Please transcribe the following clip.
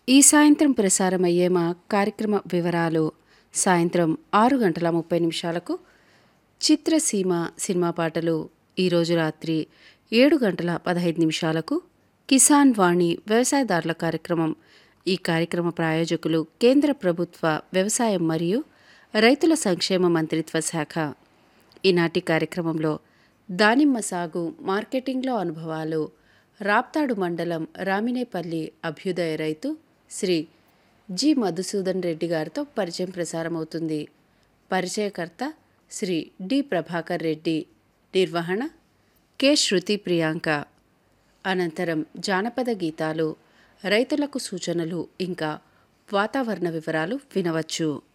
ఈ సాయంత్రం ప్రసారమయ్యే మా కార్యక్రమ వివరాలు సాయంత్రం ఆరు గంటల ముప్పై నిమిషాలకు చిత్రసీమ సినిమా పాటలు ఈరోజు రాత్రి ఏడు గంటల పదహైదు నిమిషాలకు కిసాన్ వాణి వ్యవసాయదారుల కార్యక్రమం ఈ కార్యక్రమ ప్రాయోజకులు కేంద్ర ప్రభుత్వ వ్యవసాయం మరియు రైతుల సంక్షేమ మంత్రిత్వ శాఖ ఈనాటి కార్యక్రమంలో దానిమ్మ సాగు మార్కెటింగ్లో అనుభవాలు రాప్తాడు మండలం రామినేపల్లి అభ్యుదయ రైతు శ్రీ జి మధుసూదన్ రెడ్డి గారితో పరిచయం ప్రసారమవుతుంది పరిచయకర్త శ్రీ డి ప్రభాకర్ రెడ్డి నిర్వహణ కె శృతి ప్రియాంక అనంతరం జానపద గీతాలు రైతులకు సూచనలు ఇంకా వాతావరణ వివరాలు వినవచ్చు